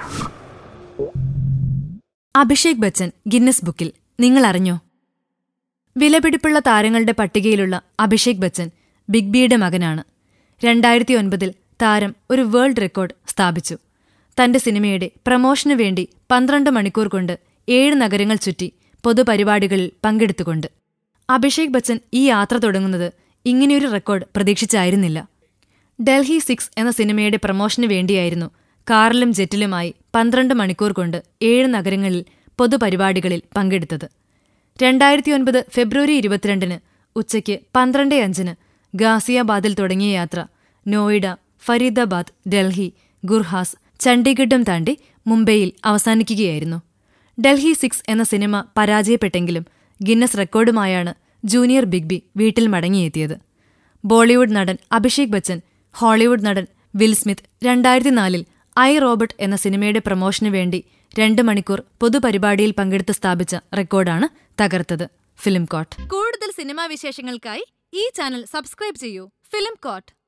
Abhishek Bachchan Guinness ബുക്കിൽ നിങ്ങൾ അറിഞ്ഞോ വിലപിടിപ്പുള്ള താരങ്ങളുടെ പട്ടികയിലുള്ള അഭിഷേക് ബച്ചൻ ബിഗ് ബിയുടെ മകനാണ് രണ്ടായിരത്തി ഒൻപതിൽ താരം ഒരു വേൾഡ് റെക്കോർഡ് സ്ഥാപിച്ചു തന്റെ സിനിമയുടെ പ്രമോഷനു വേണ്ടി പന്ത്രണ്ട് മണിക്കൂർ കൊണ്ട് ഏഴ് നഗരങ്ങൾ ചുറ്റി പൊതുപരിപാടികളിൽ പങ്കെടുത്തുകൊണ്ട് അഭിഷേക് ബച്ചൻ ഈ യാത്ര തുടങ്ങുന്നത് ഇങ്ങനെയൊരു റെക്കോർഡ് പ്രതീക്ഷിച്ചായിരുന്നില്ല ഡൽഹി സിക്സ് എന്ന സിനിമയുടെ പ്രമോഷനു വേണ്ടിയായിരുന്നു കാറിലും ജെറ്റിലുമായി പന്ത്രണ്ട് മണിക്കൂർ കൊണ്ട് ഏഴ് നഗരങ്ങളിൽ പൊതുപരിപാടികളിൽ പങ്കെടുത്തത് രണ്ടായിരത്തി ഒൻപത് ഫെബ്രുവരി ഇരുപത്തിരണ്ടിന് ഉച്ചയ്ക്ക് പന്ത്രണ്ട് അഞ്ചിന് ഗാസിയാബാദിൽ തുടങ്ങിയ യാത്ര നോയിഡ ഫരീദാബാദ് ഡൽഹി ഗുർഹാസ് ചണ്ഡീഗഡും താണ്ടി മുംബൈയിൽ അവസാനിക്കുകയായിരുന്നു ഡൽഹി സിക്സ് എന്ന സിനിമ പരാജയപ്പെട്ടെങ്കിലും ഗിന്നസ് റെക്കോർഡുമായാണ് ജൂനിയർ ബിഗ് ബി വീട്ടിൽ മടങ്ങിയെത്തിയത് ബോളിവുഡ് നടൻ അഭിഷേക് ബച്ചൻ ഹോളിവുഡ് നടൻ വിൽ സ്മിത്ത് രണ്ടായിരത്തി നാലിൽ ഐ റോബർട്ട് എന്ന സിനിമയുടെ പ്രമോഷനു വേണ്ടി രണ്ട് മണിക്കൂർ പൊതുപരിപാടിയിൽ പങ്കെടുത്ത് സ്ഥാപിച്ച റെക്കോർഡാണ് തകർത്തത് ഫിലിം കോട്ട് കൂടുതൽ സിനിമാ വിശേഷങ്ങൾക്കായി ഈ ചാനൽ സബ്സ്ക്രൈബ് ചെയ്യൂ ഫിലിം കോട്ട്